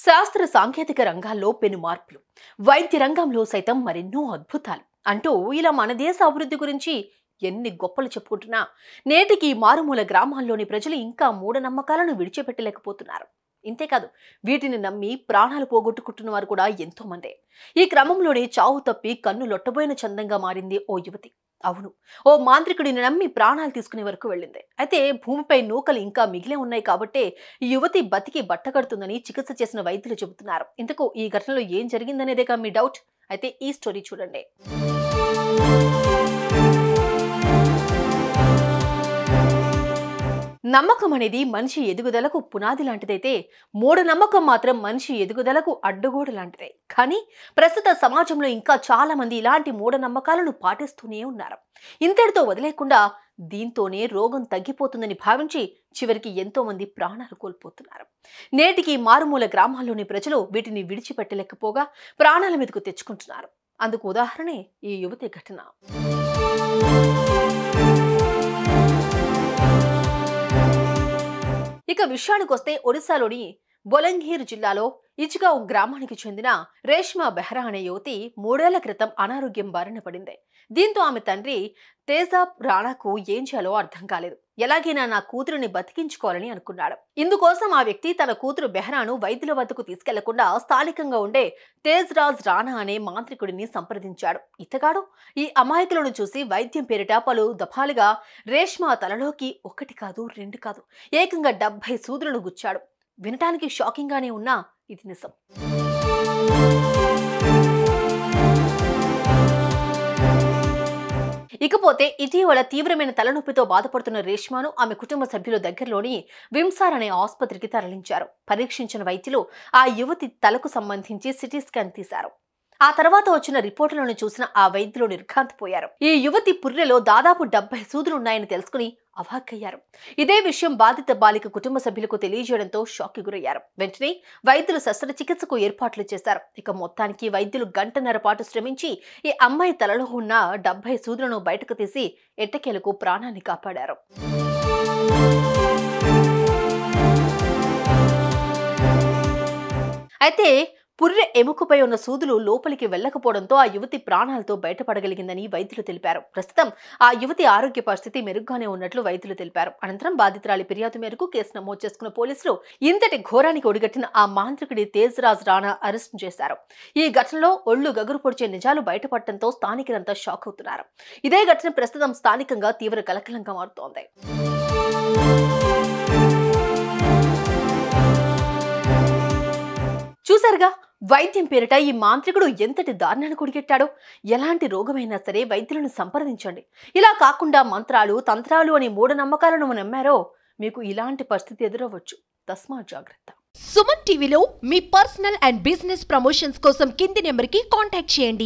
శాస్త్ర సాంకేతిక రంగాల్లో పెను మార్పులు వైద్య రంగంలో సైతం మరెన్నో అద్భుతాలు అంటూ ఇలా మన దేశ అభివృద్ధి గురించి ఎన్ని గొప్పలు చెప్పుకుంటున్నా నేటికి ఈ మారుమూల గ్రామాల్లోని ప్రజలు ఇంకా మూఢనమ్మకాలను విడిచిపెట్టలేకపోతున్నారు ఇంతేకాదు వీటిని నమ్మి ప్రాణాలు పోగొట్టుకుంటున్న వారు కూడా ఎంతో మందే ఈ క్రమంలోనే చావు తప్పి కన్ను లొట్టబోయిన చందంగా మారింది ఓ యువతి అవును ఓ మాంత్రికుడిని నమ్మి ప్రాణాలు తీసుకునే వరకు వెళ్ళింది అయితే భూమిపై నూకలు ఇంకా మిగిలే ఉన్నాయి కాబట్టే ఈ యువతి బతికి బట్టకడుతుందని చికిత్స చేసిన వైద్యులు చెబుతున్నారు ఇంతకు ఈ ఘటనలో ఏం జరిగిందనేదేగా మీ డౌట్ అయితే ఈ స్టోరీ చూడండి నమ్మకం అనేది మనిషి ఎదుగుదలకు పునాది లాంటిదైతే మూఢనమ్మకం మాత్రం మనిషి ఎదుగుదలకు అడ్డుగోడ లాంటిదే కానీ ప్రస్తుత సమాజంలో ఇంకా చాలా మంది ఇలాంటి మూఢనమ్మకాలను పాటిస్తూనే ఉన్నారు ఇంతటితో వదిలేకుండా దీంతోనే రోగం తగ్గిపోతుందని భావించి చివరికి ఎంతో మంది ప్రాణాలు కోల్పోతున్నారు నేటికి మారుమూల గ్రామాల్లోని ప్రజలు వీటిని విడిచిపెట్టలేకపోగా ప్రాణాల మీదకు తెచ్చుకుంటున్నారు అందుకు ఉదాహరణే ఈ యువతి ఘటన ఇక విషయానికి వస్తే ఒడిశాలోని బొలంగీర్ జిల్లాలో ఇచ్గావ్ గ్రామానికి చెందిన రేష్మా బెహ్రా అనే యువతి మూడేళ్ల క్రితం అనారోగ్యం బారిన పడింది దీంతో ఆమె తండ్రి తేజాబ్ రాణాకు ఏం చేయాలో అర్థం కాలేదు ఎలాగైనా నా కూతురుని బతికించుకోవాలని అనుకున్నాడు ఇందుకోసం ఆ వ్యక్తి తన కూతురు బెహ్రాను వైద్యుల వద్దకు తీసుకెళ్లకుండా స్థానికంగా ఉండే తేజ్ రాజ్ రాణా అనే మాంత్రికుడిని సంప్రదించాడు ఇతగాడు ఈ అమాయకులను చూసి వైద్యం పేరిట పలు దఫాలుగా రేష్మా తలలోకి ఒకటి కాదు రెండు కాదు ఏకంగా డెబ్బై సూదులను గుచ్చాడు వినటానికి షాకింగ్ గానే ఉన్నా ఇది నిజం ఇకపోతే ఇటీవల తీవ్రమైన తలనొప్పితో బాధపడుతున్న రేష్మాను ఆమె కుటుంబ సభ్యుల దగ్గరలోని విమ్సార్ అనే ఆసుపత్రికి తరలించారు పరీక్షించిన వైద్యులు ఆ యువతి తలకు సంబంధించి సిటీ స్కాన్ తీశారు ఆ తర్వాత వచ్చిన రిపోర్టులను చూసిన ఆ వైద్యులు నిర్ఘాంతపోయారు ఈ యువతి పుర్రెలో దాదాపు డెబ్బై సూదులున్నాయని తెలుసుకుని అవాక్కయ్యారు ఇదే విషయం బాధిత బాలిక కుటుంబ సభ్యులకు తెలియజేయడంతో షాక్ గురయ్యారు వెంటనే వైద్యులు శస్త్రచికిత్సకు ఏర్పాట్లు చేశారు ఇక మొత్తానికి వైద్యులు గంటన్నర పాటు శ్రమించి ఈ అమ్మాయి తలలో ఉన్న డెబ్బై సూదులను బయటకు తీసి ఎట్టకేలకు ప్రాణాన్ని కాపాడారు అయితే పుర్రె ఎముకపై ఉన్న సూదులు లోపలికి వెళ్లకపోవడంతో ఆ యువతి ప్రాణాలతో బయటపడగలిగిందని వైద్యులు తెలిపారు ప్రస్తుతం ఆ యువతి ఆరోగ్య పరిస్థితి మెరుగ్గానే ఉన్నట్లు వైద్యులు తెలిపారు అనంతరం బాధితురాలి ఫిర్యాదు మేరకు కేసు నమోదు చేసుకున్న పోలీసులు ఇంతటి ఘోరానికి ఒడిగట్టిన ఆ మాంత్రికుడి తేజ్ రాజ్ రాణా అరెస్ట్ చేశారు ఈ ఘటనలో ఒళ్ళు గగురు పొడిచే నిజాలు బయటపడటంతో స్థానికులంతా షాక్ అవుతున్నారు ఇదే ఘటన ప్రస్తుతం స్థానికంగా తీవ్ర కలకలంగా మారుతోంది చూసారుగా వైద్యం పేరిట ఈ మాంత్రికుడు ఎంతటి దారుణాన్ని కొడిగెట్టాడో ఎలాంటి రోగమైనా సరే వైద్యులను సంప్రదించండి ఇలా కాకుండా మంత్రాలు తంత్రాలు అనే మూఢనమ్మకాలను నమ్మారో మీకు ఇలాంటి పరిస్థితి ఎదురవ్వచ్చు తస్మా జాగ్రత్త సుమన్ టీవీలో మీ పర్సనల్ అండ్ బిజినెస్ ప్రమోషన్స్ కోసం కింది నెంబర్కి కాంటాక్ట్ చేయండి